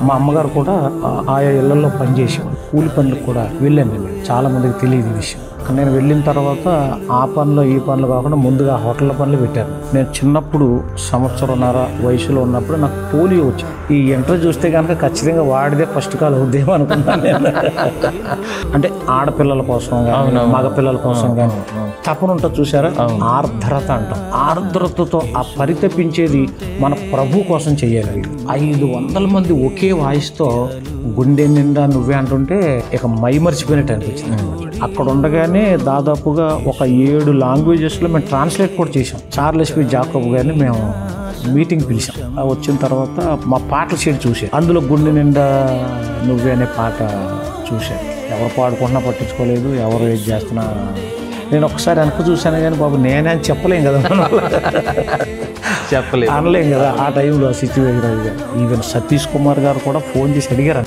మా అమ్మగారు కూడా ఆ- ఆయా ఇళ్లలో పనిచేసేవారు కూలి పనులకు కూడా వెళ్ళాను నేను చాలా మందికి తెలియదు ఈ విషయం కానీ నేను వెళ్ళిన తర్వాత ఆ పనులు ఈ పనులు కాకుండా ముందుగా హోటల్ పనులు పెట్టాను నేను చిన్నప్పుడు సంవత్సరంన్నర వయసులో ఉన్నప్పుడు నాకు పోలియో వచ్చింది ఈ ఎంటర్ చూస్తే కనుక ఖచ్చితంగా వాడిదే ఫస్ట్ కాల్ అవుద్దేమో అనుకున్నాను నేను అంటే ఆడపిల్లల కోసం కానీ మగ పిల్లల కోసం కానీ తపన ఉంటుంది చూసారా ఆర్ద్రత అంటాం ఆర్ద్రతతో ఆ పరితపించేది మన ప్రభు కోసం చేయాలి ఐదు వందల మంది ఒకే వాయిస్తో గుండె నిండా నువ్వే అంటుంటే ఇక మై మర్చిపోయినట్టు అనిపించింది అక్కడ ఉండగానే దాదాపుగా ఒక ఏడు లాంగ్వేజెస్లో మేము ట్రాన్స్లేట్ కూడా చేసాం చార్లెస్ పి జాకబ్ గారిని మేము మీటింగ్ పిలిచాం ఆ వచ్చిన తర్వాత మా పాటల షీట్ చూసాను అందులో గుండె నిండా నువ్వే అనే పాట చూశాను ఎవరు పాడుకుంటున్నా పట్టించుకోలేదు ఎవరు ఏది చేస్తున్నా నేను ఒకసారి వెనక చూశాను కానీ బాబు నేనే అని చెప్పలేం కదా మనం. చెప్పలేదు అనలేం కదా ఆ టైంలో సిచ్యువేషన్ అది ఈవెన్ సతీష్ కుమార్ గారు కూడా ఫోన్ చేసి అడిగారు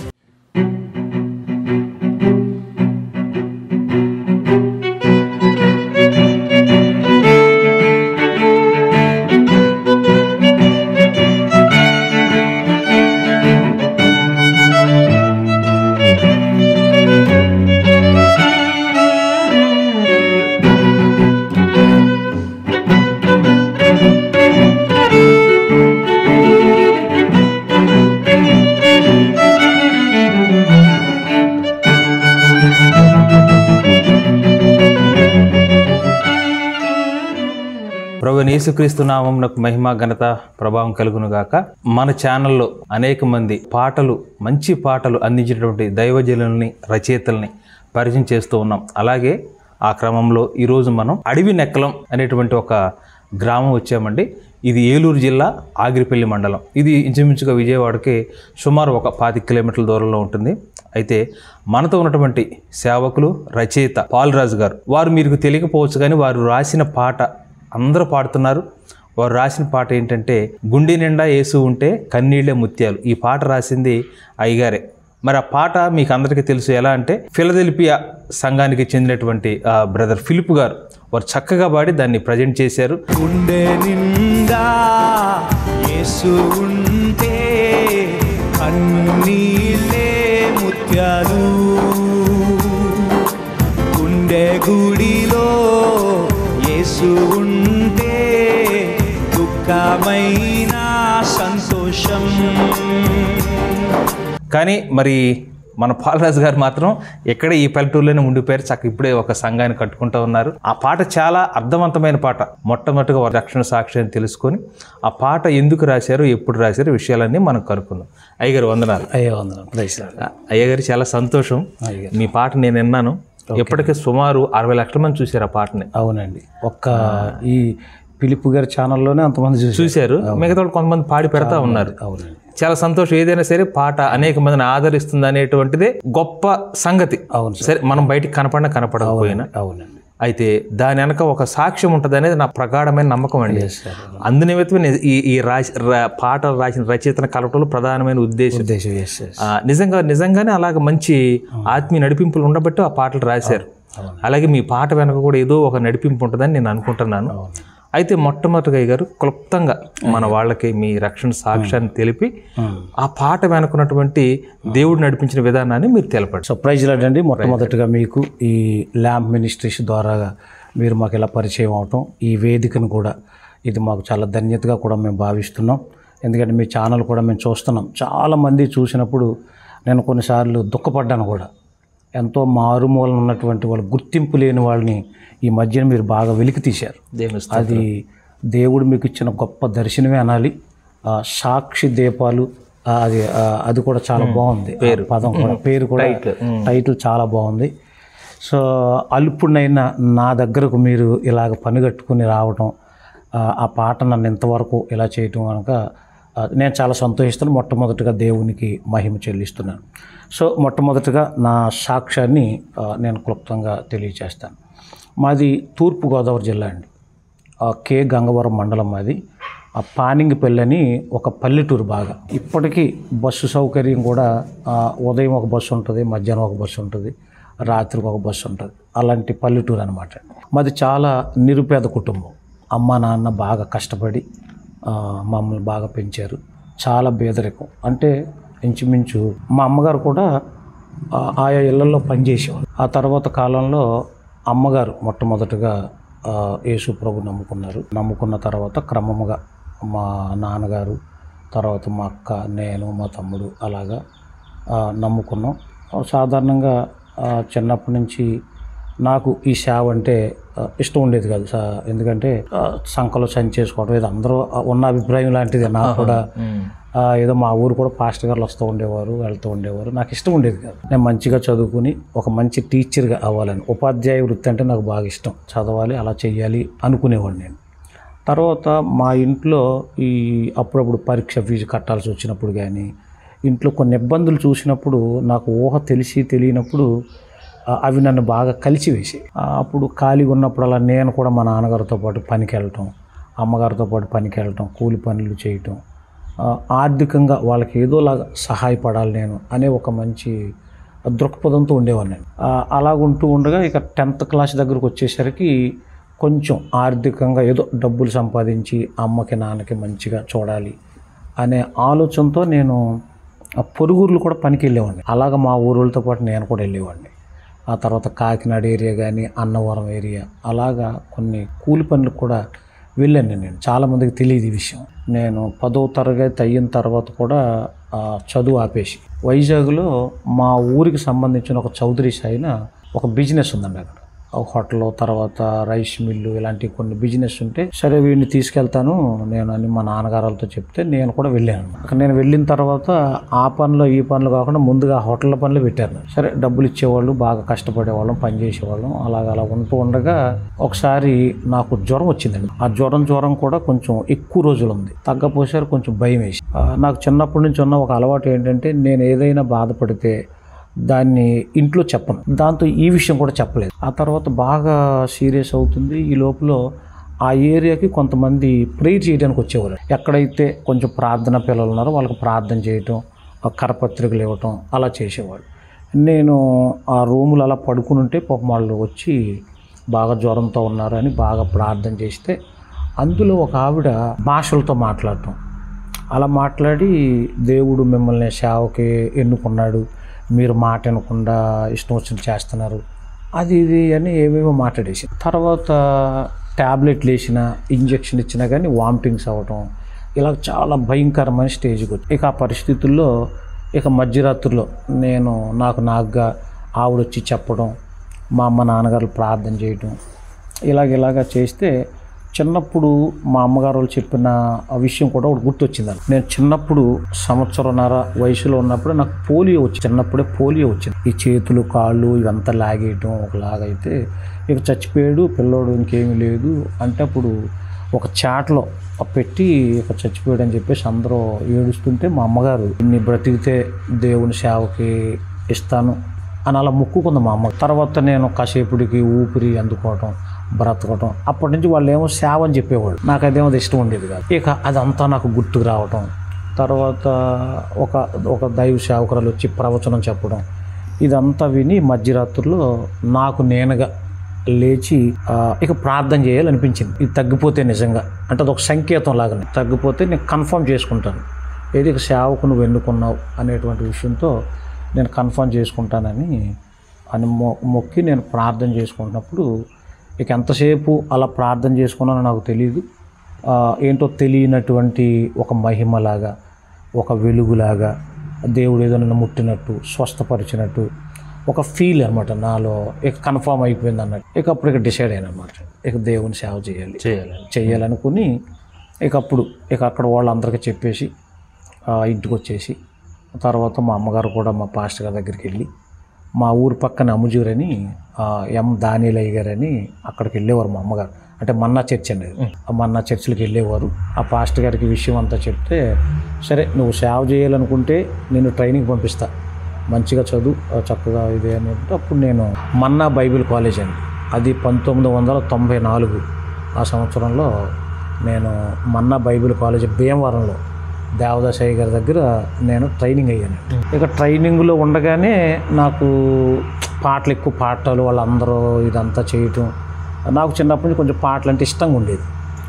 ప్రభు యేసుక్రీస్తు నామమునకు మహిమ ఘనత ప్రభావం కలుగును గాక మన ఛానల్లో అనేక మంది పాటలు మంచి పాటలు అందించినటువంటి దైవజనుల్ని రచయితల్ని పరిచయం చేస్తూ ఉన్నాం అలాగే ఆ క్రమంలో ఈరోజు మనం అడవి నెక్కలం అనేటువంటి ఒక గ్రామం వచ్చామండి ఇది ఏలూరు జిల్లా ఆగిరిపల్లి మండలం ఇది ఇంచుమించుగా విజయవాడకి సుమారు ఒక పాతి కిలోమీటర్ల దూరంలో ఉంటుంది అయితే మనతో ఉన్నటువంటి సేవకులు రచయిత పాల్రాజు గారు వారు మీకు తెలియకపోవచ్చు కానీ వారు రాసిన పాట అందరూ పాడుతున్నారు వారు రాసిన పాట ఏంటంటే గుండె నిండా వేసు ఉంటే కన్నీళ్లే ముత్యాలు ఈ పాట రాసింది అయ్యగారే మరి ఆ పాట మీకు అందరికీ తెలుసు ఎలా అంటే ఫిలదెల్పియా సంఘానికి చెందినటువంటి ఆ బ్రదర్ ఫిలిప్ గారు వారు చక్కగా పాడి దాన్ని ప్రజెంట్ చేశారు గుండె నిండా యేసు ఉంటే కన్నీలే ముత్యాలు గుండె గుడిలో యేసు ఉంటే దుఃఖమైన సంతోషం కానీ మరి మన పాలరాజు గారు మాత్రం ఎక్కడ ఈ పల్లెటూరులోనే ఉండిపోయారు చక్క ఇప్పుడే ఒక సంఘాన్ని కట్టుకుంటూ ఉన్నారు ఆ పాట చాలా అర్థవంతమైన పాట మొట్టమొదటిగా వారి రక్షణ సాక్షి అని తెలుసుకొని ఆ పాట ఎందుకు రాశారు ఎప్పుడు రాశారు ఈ విషయాలన్నీ మనం కనుక్కుందాం అయ్యగారు వందనాలు అయ్యే వందనం ప్రైస్ లార్డ్. అయ్యగారు చాలా సంతోషం మీ పాట నేను విన్నాను ఇప్పటికే సుమారు అరవై లక్షల మంది చూశారు ఆ పాటని అవునండి ఒక్క ఈ పిలుపు గారి ఛానల్లోనే అంతమంది చూసి చూశారు మిగతా వాళ్ళు కొంతమంది పాడి పెడతా ఉన్నారు అవునండి చాలా సంతోషం ఏదైనా సరే పాట అనేక మందిని ఆదరిస్తుంది అనేటువంటిదే గొప్ప సంగతి అవును సరే మనం బయటికి కనపడినా కనపడకపోయినా అవునండి అయితే దాని వెనక ఒక సాక్ష్యం ఉంటుంది అనేది నా ప్రగాఢమైన నమ్మకం అండి సార్. అందునిమిత్తమే నేను ఈ ఈ రాసి రా- పాట రాసిన రచయితను కలపడంలో ప్రధానమైన ఉద్దేశం ఉద్దేశం ఎస్ ఎస్ ఆ, నిజంగా నిజంగానే అలాగ మంచి ఆత్మీయ నడిపింపులు ఉండబట్టి ఆ పాటలు రాశారు అలాగే మీ పాట వెనక కూడా ఏదో ఒక నడిపింపు ఉంటుందని నేను అనుకుంటున్నాను అయితే మొట్టమొదటిగా గారు క్లుప్తంగా మన వాళ్ళకి మీ రక్షణ సాక్ష్యాన్ని తెలిపి ఆ పాట వెనుకున్నటువంటి దేవుడు నడిపించిన విధానాన్ని మీరు తెలపండి సో ప్రైజ్ అండి మొట్టమొదటిగా మీకు ఈ ల్యాంప్ మినిస్ట్రీస్ ద్వారా మీరు మాకు ఇలా పరిచయం అవటం ఈ వేదికను కూడా ఇది మాకు చాలా ధన్యతగా కూడా మేము భావిస్తున్నాం ఎందుకంటే మీ ఛానల్ కూడా మేము చూస్తున్నాం చాలామంది చూసినప్పుడు నేను కొన్నిసార్లు దుఃఖపడ్డాను కూడా ఎంతో మారుమూలన ఉన్నటువంటి వాళ్ళు గుర్తింపు లేని వాళ్ళని ఈ మధ్యన మీరు బాగా వెలికి తీశారు దేవుని స్తోత్రం. అది దేవుడు మీకు ఇచ్చిన గొప్ప దర్శనమే అనాలి ఆ, సాక్షి దీపాలు ఆ, అది ఆ, అది కూడా చాలా బాగుంది ఆ పదం కూడా పేరు కూడా టైటిల్ చాలా బాగుంది సో అల్పుడినైనా నా దగ్గరకు మీరు ఇలాగ పని కట్టుకుని రావటం ఆ, ఆ పాట నన్ను ఇంతవరకు ఇలా చేయటం కనుక ఆ, నేను చాలా సంతోషిస్తాను మొట్టమొదటిగా దేవునికి మహిమ చెల్లిస్తున్నాను సో మొట్టమొదటిగా నా సాక్ష్యాన్ని ఆ, నేను క్లుప్తంగా తెలియచేస్తాను మాది తూర్పుగోదావరి జిల్లా అండి ఆ కే గంగవరం మండలం మాది ఆ పానింగిపల్లి అని ఒక పల్లెటూరు బాగా ఇప్పటికీ బస్సు సౌకర్యం కూడా ఆ, ఉదయం ఒక బస్సు ఉంటుంది మధ్యాహ్నం ఒక బస్సు ఉంటుంది రాత్రికి ఒక బస్సు ఉంటుంది అలాంటి పల్లెటూరు అనమాట మాది చాలా నిరుపేద కుటుంబం అమ్మ నాన్న బాగా కష్టపడి ఆ, మమ్మల్ని బాగా పెంచారు చాలా పేదరికం అంటే ఇంచుమించు మా అమ్మగారు కూడా ఆ, ఆయా ఇళ్లలో పనిచేసేవారు ఆ తర్వాత కాలంలో అమ్మగారు మొట్టమొదటిగా ఆ, యేసు ప్రభు నమ్ముకున్నారు నమ్ముకున్న తర్వాత క్రమముగా మా నాన్నగారు తర్వాత మా అక్క నేను మా తమ్ముడు అలాగా ఆ, నమ్ముకున్నాం ఆ, సాధారణంగా ఆ, చిన్నప్పటి నుంచి నాకు ఈ సేవ అంటే ఆ, ఇష్టం ఉండేది కాదు సా- ఎందుకంటే ఆ, సంకలో సంచేసుకోవడం ఇది అందరూ ఉన్న అభిప్రాయం లాంటిది నాకు కూడా ఆ, ఏదో మా ఊరు కూడా పాస్టర్ గారు వస్తూ ఉండేవారు వెళ్తూ ఉండేవారు నాకు ఇష్టం ఉండేది కాదు నేను మంచిగా చదువుకుని ఒక మంచి టీచర్గా అవ్వాలని ఉపాధ్యాయ వృత్తి అంటే నాకు బాగా ఇష్టం చదవాలి అలా చెయ్యాలి అనుకునేవాడిని నేను తర్వాత మా ఇంట్లో ఈ అప్పుడప్పుడు పరీక్ష ఫీజు కట్టాల్సి వచ్చినప్పుడు కానీ ఇంట్లో కొన్ని ఇబ్బందులు చూసినప్పుడు నాకు ఊహ తెలిసి తెలియనప్పుడు ఆ, అవి నన్ను బాగా కలిసివేసి అప్పుడు ఖాళీగా ఉన్నప్పుడల్లా నేను కూడా మా నాన్నగారితో పాటు పనికి వెళ్ళటం అమ్మగారితో పాటు పనికి వెళ్ళటం కూలి పనులు చేయటం ఆ, ఆర్థికంగా వాళ్ళకి ఏదోలాగా సహాయపడాలి నేను అనే ఒక మంచి దృక్పథంతో ఉండేవాడిని నేను ఆ, అలాగుంటూ ఉండగా ఇక టెన్త్ క్లాస్ దగ్గరకు వచ్చేసరికి కొంచెం ఆర్థికంగా ఏదో డబ్బులు సంపాదించి అమ్మకి నాన్నకి మంచిగా చూడాలి అనే ఆలోచనతో నేను ఆ పొరుగురులు కూడా పనికి వెళ్ళేవాడిని అలాగ మా ఊరులతో పాటు నేను కూడా వెళ్ళేవాడిని ఆ తర్వాత కాకినాడ ఏరియా కానీ అన్నవరం ఏరియా అలాగా కొన్ని కూలి పనులకు కూడా వెళ్ళాను నేను చాలామందికి తెలియదు ఈ విషయం నేను పదో తరగతి అయిన తర్వాత కూడా ఆ, చదువు ఆపేసి వైజాగ్లో మా ఊరికి సంబంధించిన ఒక చౌదరి అయిన ఒక బిజినెస్ ఉందండి అక్కడ ఒక హోటల్ తర్వాత రైస్ మిల్లు ఇలాంటి కొన్ని బిజినెస్ ఉంటే సరే వీడిని తీసుకెళ్తాను నేను అని మా నాన్నగారులతో చెప్తే నేను కూడా వెళ్ళాను అక్కడ నేను వెళ్ళిన తర్వాత ఆ పనిలో ఈ పనులు కాకుండా ముందుగా హోటల్ పనులు పెట్టారు నాకు. సరే డబ్బులు ఇచ్చేవాళ్ళు బాగా కష్టపడేవాళ్ళం పని చేసేవాళ్ళం అలాగ అలా ఉంటూ ఉండగా ఒకసారి నాకు జ్వరం వచ్చిందండి ఆ జ్వరం జ్వరం కూడా కొంచెం ఎక్కువ రోజులు ఉంది తగ్గపోసారు కొంచెం భయం వేసి ఆ, నాకు చిన్నప్పటి నుంచి ఉన్న ఒక అలవాటు ఏంటంటే నేను ఏదైనా బాధపడితే దాన్ని ఇంట్లో చెప్పను దాంతో ఈ విషయం కూడా చెప్పలేదు ఆ తర్వాత బాగా సీరియస్ అవుతుంది ఈ లోపల ఆ ఏరియాకి కొంతమంది ప్రేయర్ చేయడానికి వచ్చేవారు ఎక్కడైతే కొంచెం ప్రార్థన పిల్లలు ఉన్నారో వాళ్ళకి ప్రార్థన చేయటం ఆ కరపత్రికలు ఇవ్వటం అలా చేసేవాడు నేను ఆ రూములు అలా పడుకుని ఉంటే పాపం వాళ్ళు వచ్చి బాగా జ్వరంతో ఉన్నారని బాగా ప్రార్థన చేస్తే అందులో ఒక ఆవిడ భాషలతో మాట్లాడటం అలా మాట్లాడి దేవుడు మిమ్మల్ని సేవకి ఎన్నుకున్నాడు మీరు మాట వినకుండా ఇష్టం వచ్చినట్టు చేస్తున్నారు అది ఇది అని ఏమేమో మాట్లాడేసి తర్వాత ట్యాబ్లెట్లు వేసిన ఇంజెక్షన్ ఇచ్చినా కానీ వామిటింగ్స్ అవ్వటం ఇలా చాలా భయంకరమైన స్టేజ్కి వచ్చి ఇక ఆ పరిస్థితుల్లో ఇక మధ్యరాత్రిలో నేను నాకు నాకుగా ఆవిడ వచ్చి చెప్పడం మా అమ్మ నాన్నగారు ప్రార్థన చేయటం ఇలాగ ఇలాగ చేస్తే చిన్నప్పుడు మా అమ్మగారు వాళ్ళు చెప్పిన ఆ విషయం కూడా ఒకటి గుర్తొచ్చింది నాకు. నేను చిన్నప్పుడు సంవత్సరంన్నర వయసులో ఉన్నప్పుడు నాకు పోలియో వచ్చి చిన్నప్పుడే పోలియో వచ్చింది ఈ చేతులు కాళ్ళు ఇవంతా లాగేయటం ఒకలాగైతే ఇక చచ్చిపోయాడు పిల్లోడు ఇంకేమీ లేదు అంటే అప్పుడు ఒక చాట్లో పెట్టి ఇక చచ్చిపోయాడు అని చెప్పేసి అందరూ ఏడుస్తుంటే మా అమ్మగారు ఇన్ని బ్రతికితే దేవుని సేవకి ఇస్తాను అని అలా మొక్కుకుంది మా అమ్మ తర్వాత నేను కాసేపుడికి ఊపిరి అందుకోవటం బ్రతకటం అప్పటి నుంచి వాళ్ళు ఏమో సేవ అని చెప్పేవాడు నాకు అదేమో అది ఇష్టం ఉండేది కాదు ఇక అదంతా నాకు గుర్తుకు రావటం తర్వాత ఒక ఒక దైవ సేవకురాలు వచ్చి ప్రవచనం చెప్పడం ఇదంతా విని మధ్యరాత్రుల్లో నాకు నేనుగా లేచి ఆ, ఇక ప్రార్థన చేయాలనిపించింది ఇది తగ్గిపోతే నిజంగా అంటే అదొక సంకేతం లాగానే తగ్గిపోతే నేను కన్ఫర్మ్ చేసుకుంటాను ఏది ఇక సేవకు నువ్వు ఎన్నుకున్నావు అనేటువంటి విషయంతో నేను కన్ఫర్మ్ చేసుకుంటానని అని మొ మొక్కి నేను ప్రార్థన చేసుకుంటున్నప్పుడు ఇక ఎంతసేపు అలా ప్రార్థన చేసుకున్నానో నాకు తెలియదు ఆ, ఏంటో తెలియనటువంటి ఒక మహిమలాగా ఒక వెలుగులాగా దేవుడు ఏదో నన్ను ముట్టినట్టు స్వస్థపరిచినట్టు ఒక ఫీల్ అనమాట నాలో ఇక కన్ఫర్మ్ అయిపోయింది అన్నట్టు ఇక అప్పుడు ఇక డిసైడ్ అయ్యాను అనమాట ఇక దేవుని సేవ చేయాలి చేయాలి చేయాలనుకుని ఇక అప్పుడు ఇక అక్కడ వాళ్ళందరికీ చెప్పేసి ఆ, ఇంటికి వచ్చేసి తర్వాత మా అమ్మగారు కూడా మా పాస్టర్ గారి దగ్గరికి వెళ్ళి మా ఊరు పక్కన అమ్ముజూర్ అని ఆ, ఎం దానిలయ్య గారు అని అక్కడికి వెళ్ళేవారు మా అమ్మగారు అంటే మన్నా చర్చ్ అండి అది. ఆ మన్నా చర్చికి వెళ్ళేవారు ఆ పాస్టర్ గారికి విషయం అంతా చెప్తే సరే నువ్వు సేవ చేయాలనుకుంటే నేను ట్రైనింగ్ పంపిస్తా మంచిగా చదువు ఆ, చక్కగా ఇదే అని అంటే అప్పుడు నేను మన్నా బైబిల్ కాలేజ్ అండి అది పంతొమ్మిది వందల తొంభై నాలుగు ఆ సంవత్సరంలో నేను మన్నా బైబిల్ కాలేజ్ భీమవరంలో దేవదాసయ్య గారి దగ్గర నేను ట్రైనింగ్ అయ్యాను ఇక ట్రైనింగ్లో ఉండగానే నాకు పాటలు ఎక్కువ పాటలు వాళ్ళందరూ ఇదంతా చేయటం నాకు చిన్నప్పటి నుంచి కొంచెం పాటలు అంటే ఇష్టంగా ఉండేది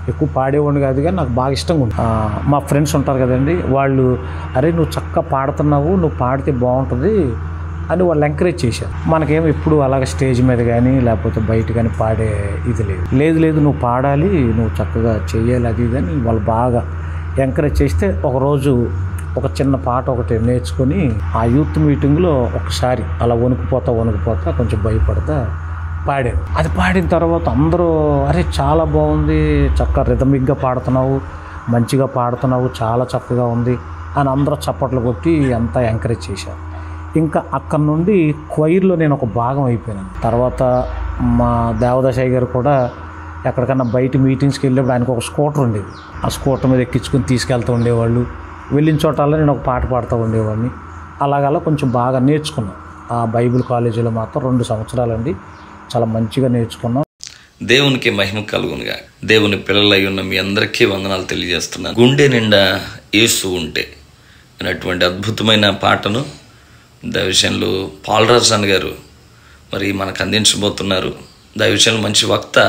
ఎక్కువ పాడేవాడిని కాదు కానీ నాకు బాగా ఇష్టంగా ఉంది ఆ, మా ఫ్రెండ్స్ ఉంటారు కదండి వాళ్ళు అరే నువ్వు చక్కగా పాడుతున్నావు నువ్వు పాడితే బాగుంటుంది అని వాళ్ళు ఎంకరేజ్ చేశారు మనకేం ఎప్పుడు అలాగ స్టేజ్ మీద కానీ లేకపోతే బయట కానీ పాడే ఇది లేదు లేదు లేదు నువ్వు పాడాలి నువ్వు చక్కగా చేయాలి అది ఇది అని వాళ్ళు బాగా ఎంకరేజ్ చేస్తే ఒకరోజు ఒక చిన్న పాట ఒకటి నేర్చుకొని ఆ యూత్ మీటింగ్లో ఒకసారి అలా వణుకుపోతా వణుకుపోతా కొంచెం భయపడతా పాడాను అది పాడిన తర్వాత అందరూ అరే చాలా బాగుంది చక్కగా రిథమిక్గా పాడుతున్నావు మంచిగా పాడుతున్నావు చాలా చక్కగా ఉంది అని అందరూ చప్పట్లు కొట్టి అంతా ఎంకరేజ్ చేశారు ఇంకా అక్కడ నుండి క్వైర్లో నేను ఒక భాగం అయిపోయాను తర్వాత మా దేవదాసాయి గారు కూడా ఎక్కడికన్నా బయట మీటింగ్స్కి వెళ్ళినప్పుడు ఆయనకు ఒక స్కూటర్ ఉండేది ఆ స్కూటర్ మీద ఎక్కించుకుని తీసుకెళ్తూ ఉండేవాళ్ళు వెళ్ళిన చోటల్లో నేను ఒక పాట పాడుతూ ఉండేవాడిని అలాగలా కొంచెం బాగా నేర్చుకున్నాను ఆ బైబిల్ కాలేజీలో మాత్రం రెండు సంవత్సరాలండి చాలా మంచిగా నేర్చుకున్నాం దేవునికి మహిమ కలుగునుగా దేవుని పిల్లలై ఉన్న మీ అందరికీ వందనాలు తెలియజేస్తున్నాను గుండె నిండా యేసు ఉంటే అనేటువంటి అద్భుతమైన పాటను దైవశంలో పాలరాజన్ గారు మరి మనకు అందించబోతున్నారు దైవశంలో మంచి వక్త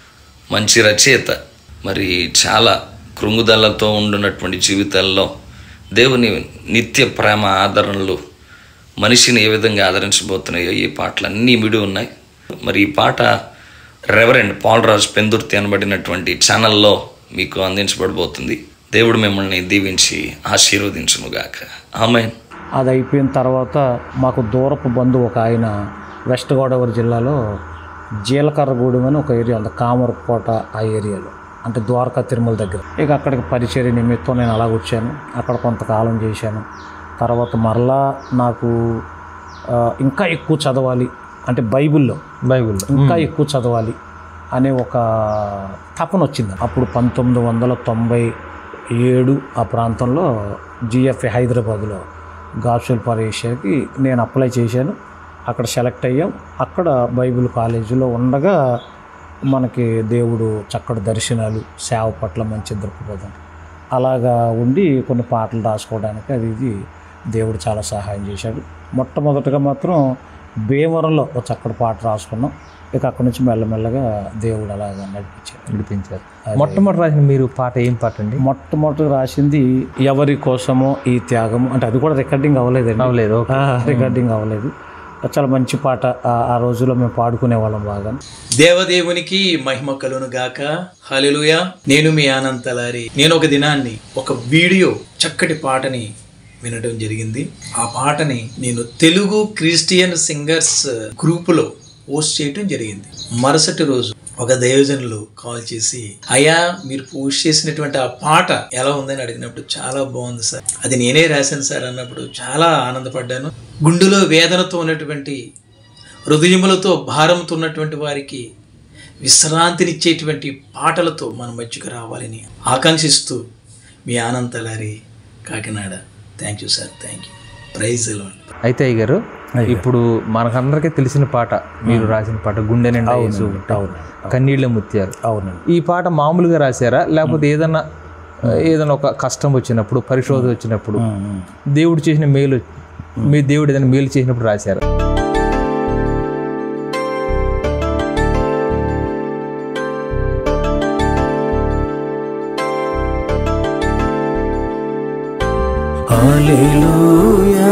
మంచి రచయిత మరి చాలా కృంగుదలతో ఉండున్నటువంటి జీవితాల్లో దేవుని నిత్య ప్రేమ ఆదరణలు మనిషిని ఏ విధంగా ఆదరించబోతున్నాయో ఈ పాటలు అన్నీ మిడి ఉన్నాయి మరి ఈ పాట రెవరెండ్ పాల్రాజ్ పెందుర్తి అనబడినటువంటి ఛానల్లో మీకు అందించబడబోతుంది దేవుడు మిమ్మల్ని దీవించి ఆశీర్వదించునుగాక ఆమె అది అయిపోయిన తర్వాత మాకు దూరపు బంధువు ఒక ఆయన వెస్ట్ గోదావరి జిల్లాలో జీలకర్రగూడెం అని ఒక ఏరియా ఉంది కామరకోట ఆ ఏరియాలో అంటే ద్వారకా తిరుమల దగ్గర ఇక అక్కడికి పరిచర్య నిమిత్తం నేను అలా వచ్చాను అక్కడ కొంతకాలం చేశాను తర్వాత మరలా నాకు ఆ, ఇంకా ఎక్కువ చదవాలి అంటే బైబిల్లో బైబిల్లో ఇంకా ఎక్కువ చదవాలి అనే ఒక తపన వచ్చింది అప్పుడు పంతొమ్మిది వందల తొంభై ఏడు ఆ ప్రాంతంలో జిఎఫ్ఏ హైదరాబాద్లో గాడ్సుల్ పరీక్షకి నేను అప్లై చేశాను అక్కడ సెలెక్ట్ అయ్యాం అక్కడ బైబిల్ కాలేజీలో ఉండగా మనకి దేవుడు చక్కటి దర్శనాలు సేవ పట్ల మంచి దృక్పథం అలాగా ఉండి కొన్ని పాటలు రాసుకోవడానికి అది ఇది దేవుడు చాలా సహాయం చేశాడు మొట్టమొదటగా మాత్రం భీమవరంలో ఒక చక్కటి పాట రాసుకున్నాం ఇక అక్కడి నుంచి మెల్లమెల్లగా దేవుడు అలాగా నడిపించాడు విడిపించారు మొట్టమొదటి రాసిన మీరు పాట ఏం పాట అండి మొట్టమొదటి రాసింది ఎవరి కోసమో ఈ త్యాగము అంటే అది కూడా రికార్డింగ్ అవ్వలేదండి అవలేదు ఓకే. ఆ, రికార్డింగ్ అవ్వలేదు చాలా మంచి పాట ఆ- ఆ రోజుల్లో మేము పాడుకునే వాళ్ళం బాగా దేవదేవునికి మహిమ కలును గాక హల్లెలూయా నేను మీ ఆనంతలారి నేను ఒక దినాన్ని ఒక వీడియో చక్కటి పాటని వినడం జరిగింది ఆ పాటని నేను తెలుగు క్రిస్టియన్ సింగర్స్ గ్రూపులో పోస్ట్ చేయటం జరిగింది మరుసటి రోజు ఒక దైవజనులు కాల్ చేసి అయ్యా మీరు పోస్ట్ చేసినటువంటి ఆ పాట ఎలా ఉందని అడిగినప్పుడు చాలా బాగుంది సార్ అది నేనే రాశాను సార్ అన్నప్పుడు చాలా ఆనందపడ్డాను గుండెలో వేదనతో ఉన్నటువంటి హృదయములతో భారంతో ఉన్నటువంటి వారికి విశ్రాంతినిచ్చేటువంటి పాటలతో మన మధ్యకు రావాలని ఆకాంక్షిస్తూ మీ ఆనందలారి Kakinada thank you sir thank you prize ఎలాంటి అయితే అయ్యగారు ఇప్పుడు మనకందరికీ తెలిసిన పాట మీరు రాసిన పాట గుండె నిండా యేసు అవును కన్నీళ్ళ ముత్యాలు అవునండి ఈ పాట మామూలుగా రాశారా లేకపోతే ఏదన్నా ఏదైనా ఒక కష్టం వచ్చినప్పుడు పరిశోధన వచ్చినప్పుడు దేవుడు చేసిన మేలు మీ దేవుడు ఏదైనా మేలు చేసినప్పుడు రాశారా హల్లెలూయా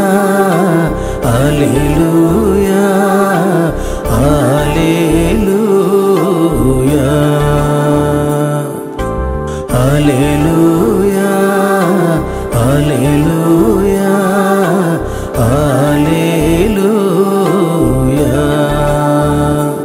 హల్లెలూయా హల్లెలూయా హల్లెలూయా హల్లెలూయా హల్లెలూయా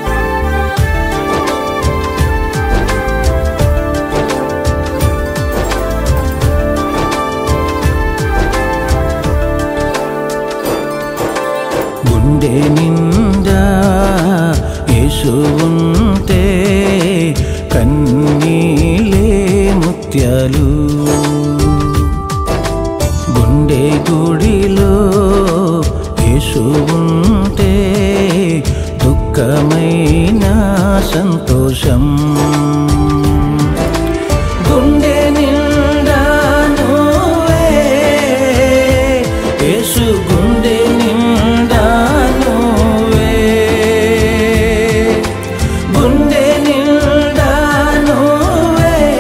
గుండె నిండా యేసు ఉంటే కన్నీలే ముత్యాలు గుండె గుడిలో యేసు ఉంటే దుఃఖమైన సంతోషం గుండె నిండా నువ్వే యేసు గుండె నిండా నువ్వే గుండె నిండా నువ్వే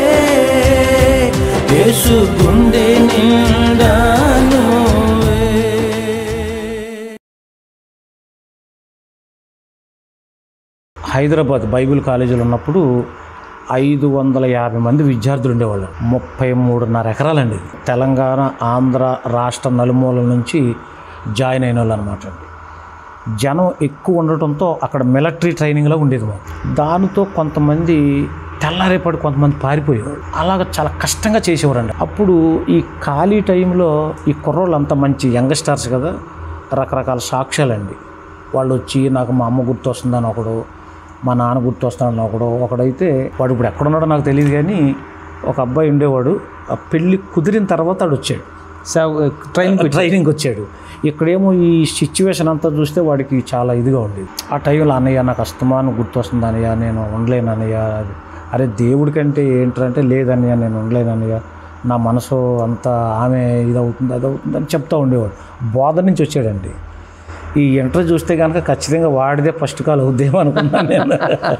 హైదరాబాద్ బైబిల్ కాలేజీలో ఉన్నప్పుడు ఐదు వందల యాభై మంది విద్యార్థులు ఉండేవాళ్ళు ముప్పై మూడున్నర ఎకరాలండి తెలంగాణ ఆంధ్ర రాష్ట్ర నలుమూలల నుంచి జాయిన్ అయిన వాళ్ళు అనమాట జనం ఎక్కువ ఉండటంతో అక్కడ మిలిటరీ ట్రైనింగ్లో ఉండేది మాకు దానితో కొంతమంది తెల్లారేపటి కొంతమంది పారిపోయేవారు అలాగ చాలా కష్టంగా చేసేవారండి అప్పుడు ఈ ఖాళీ టైంలో ఈ కుర్రోళ్ళు అంత మంచి యంగ్స్టర్స్ కదా రకరకాల సాక్ష్యాలండి వాళ్ళు వచ్చి నాకు మా అమ్మ గుర్తొస్తుందని ఒకడు మా నాన్న గుర్తొస్తాడని ఒకడు ఒకడైతే వాడు ఇప్పుడు ఎక్కడున్నాడో నాకు తెలియదు కానీ ఒక అబ్బాయి ఉండేవాడు ఆ పెళ్ళి కుదిరిన తర్వాత వాడు వచ్చాడు ట్రైన్ ట్రైనింగ్ వచ్చాడు ఇక్కడేమో ఈ సిచ్యువేషన్ అంతా చూస్తే వాడికి చాలా ఇదిగా ఉండేది ఆ టైంలో అన్నయ్య నాకు అస్తమానం గుర్తొస్తుంది అన్నయ్య నేను ఉండలేను అన్నయ్య అది అరే దేవుడికంటే ఏంటంటే లేదన్నయ్య నేను ఉండలేను అన్నయ్య నా మనసు అంతా ఆమె ఇదవుతుంది అది అవుతుంది అని చెప్తా ఉండేవాడు బోధ నుంచి వచ్చాడండి ఈ ఇంటర్ చూస్తే కనుక ఖచ్చితంగా వాడిదే ఫస్ట్ కాల్ అవుద్దేమో అనుకున్నాను నేను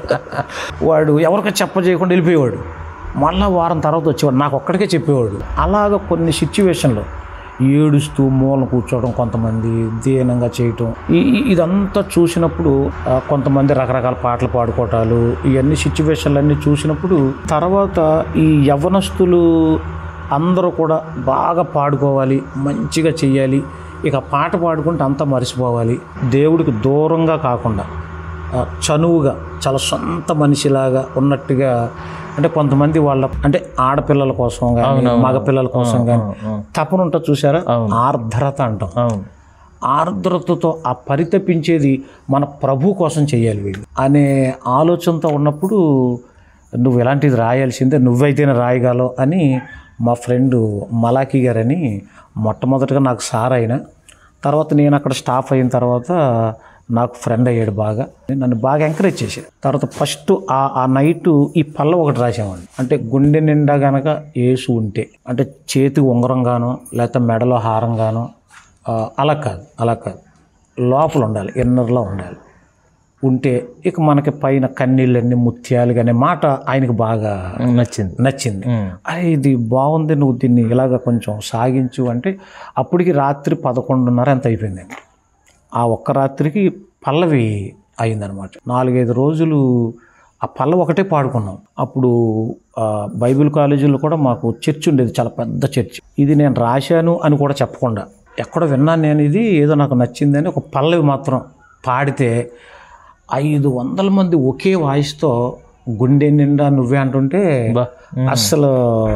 వాడు ఎవరికి చెప్పజేయకుండా వెళ్ళిపోయేవాడు మళ్ళా వారం తర్వాత వచ్చేవాడు నాకు ఒక్కడికే చెప్పేవాడు అలాగ కొన్ని సిచ్యువేషన్లో ఏడుస్తూ మూలను కూర్చోవడం కొంతమంది దీనంగా చేయటం ఈ ఈ- ఇదంతా చూసినప్పుడు ఆ, కొంతమంది రకరకాల పాటలు పాడుకోవటాలు ఇవన్నీ సిచ్యువేషన్లన్నీ చూసినప్పుడు తర్వాత ఈ యవ్వనస్తులు అందరూ కూడా బాగా పాడుకోవాలి మంచిగా చెయ్యాలి ఇక పాట పాడుకుంటే అంతా మర్చిపోవాలి దేవుడికి దూరంగా కాకుండా ఆ, చనువుగా చాలా సొంత మనిషిలాగా ఉన్నట్టుగా అంటే కొంతమంది వాళ్ళ అంటే ఆడపిల్లల కోసం కానీ మగపిల్లల కోసం కానీ తపన ఉంటుంది చూసారా ఆర్ద్రత అంటాం అవును ఆర్ద్రతతో ఆ పరితపించేది మన ప్రభు కోసం చేయాలి వీళ్ళు అనే ఆలోచనతో ఉన్నప్పుడు నువ్వు ఎలాంటిది రాయాల్సిందే నువ్వైతేనే రాయగలవు అని మా ఫ్రెండ్ మలాఖీ గారని మొట్టమొదటిగా నాకు సార్ అయిన తర్వాత నేను అక్కడ స్టాఫ్ అయిన తర్వాత నాకు ఫ్రెండ్ అయ్యాడు బాగా నన్ను బాగా ఎంకరేజ్ చేశాడు తర్వాత ఫస్ట్ ఆ ఆ నైట్ ఈ పల్ల ఒకటి రాసామండి అంటే గుండె నిండా గనక ఏసు ఉంటే అంటే చేతికి ఉంగరంగానో లేకపోతే మెడలో హారంగానో ఆ, అలా కాదు అలా కాదు లోపల ఉండాలి ఇన్నర్లో ఉండాలి ఉంటే ఇక మనకి పైన కన్నీళ్ళన్నీ ముత్యాలు అనే మాట ఆయనకి బాగా నచ్చింది నచ్చింది అరే ఇది బాగుంది నువ్వు దీన్ని ఇలాగ కొంచెం సాగించు అంటే అప్పటికి రాత్రి పదకొండున్నర ఎంత అయిపోయిందండి ఆ ఒక్క రాత్రికి పల్లవి అయిందనమాట నాలుగైదు రోజులు ఆ పల్లవి ఒకటే పాడుకున్నాం అప్పుడు ఆ, బైబిల్ కాలేజీలో కూడా మాకు చర్చ్ ఉండేది చాలా పెద్ద చర్చ్ ఇది నేను రాశాను అని కూడా చెప్పకుండా ఎక్కడ విన్నాను నేను ఇది ఏదో నాకు నచ్చిందని ఒక పల్లవి మాత్రం పాడితే ఐదు వందల మంది ఒకే వాయిస్తో గుండె నిండా నువ్వే అంటుంటే బా. అస్సలు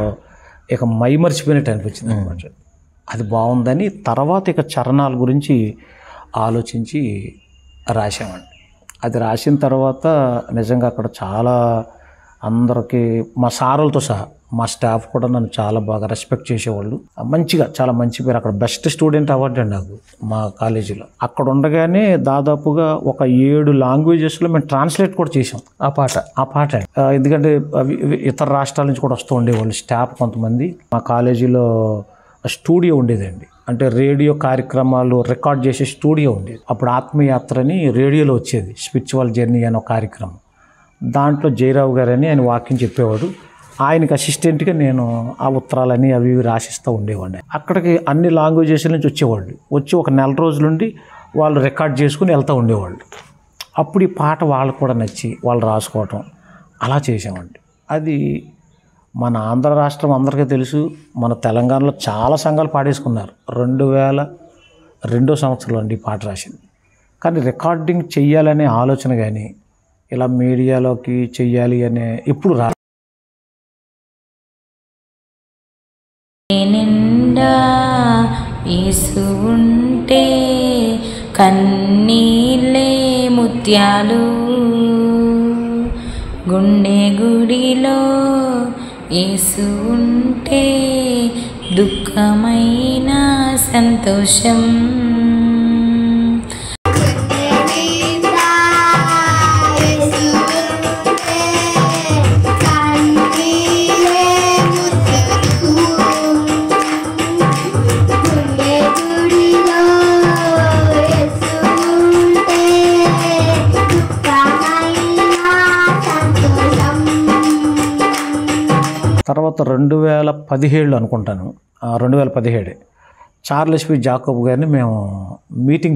ఇక మైమర్చిపోయినట్టు అనిపించింది అనమాట అది బాగుందని తర్వాత ఇక చరణాల గురించి ఆలోచించి రాసామండి అది రాసిన తర్వాత నిజంగా అక్కడ చాలా అందరికీ మా సారులతో సహా మా స్టాఫ్ కూడా నన్ను చాలా బాగా రెస్పెక్ట్ చేసేవాళ్ళు మంచిగా చాలా మంచి పేరు అక్కడ బెస్ట్ స్టూడెంట్ అవార్డు అండి నాకు మా కాలేజీలో అక్కడ ఉండగానే దాదాపుగా ఒక ఏడు లాంగ్వేజెస్లో మేము ట్రాన్స్లేట్ కూడా చేసాం ఆ పాట ఆ పాట ఆ, ఎందుకంటే అవి ఇవి ఇతర రాష్ట్రాల నుంచి కూడా వస్తూ ఉండేవాళ్ళు స్టాఫ్ కొంతమంది మా కాలేజీలో స్టూడియో ఉండేదండి అంటే రేడియో కార్యక్రమాలు రికార్డ్ చేసే స్టూడియో ఉండేది అప్పుడు ఆత్మయాత్ర అని రేడియోలో వచ్చేది స్పిరిచువల్ జర్నీ అనే ఒక కార్యక్రమం దాంట్లో జయరావు గారని ఆయన వాక్యం చెప్పేవాడు ఆయనకి అసిస్టెంట్గా నేను ఆ ఉత్తరాలని అవి ఇవి రాసిస్తూ ఉండేవాడిని అక్కడికి అన్ని లాంగ్వేజెస్ నుంచి వచ్చేవాళ్ళు వచ్చి ఒక నెల రోజులుండి వాళ్ళు రికార్డ్ చేసుకుని వెళ్తూ ఉండేవాళ్ళు అప్పుడు ఈ పాట వాళ్ళకు కూడా నచ్చి వాళ్ళు రాసుకోవటం అలా చేసామండి అది మన ఆంధ్ర రాష్ట్రం అందరికీ తెలుసు మన తెలంగాణలో చాలా సంఘాలు పాడేసుకున్నారు రెండు వేల రెండో సంవత్సరంలో అండి ఈ పాట రాసింది కానీ రికార్డింగ్ చెయ్యాలనే ఆలోచన కానీ ఇలా మీడియాలోకి చెయ్యాలి అనే ఎప్పుడు రా నిండా యేసు ఉంటే కన్నీళ్ళే ముత్యాలు గుండె గుడిలో యేసు ఉంటే దుఃఖమైన సంతోషం తర్వాత రెండు వేల పదిహేడులో అనుకుంటాను ఆ, రెండు వేల పదిహేడే చార్లెస్ పి జాకబ్ గారిని మేము మీటింగ్ పిలిచాం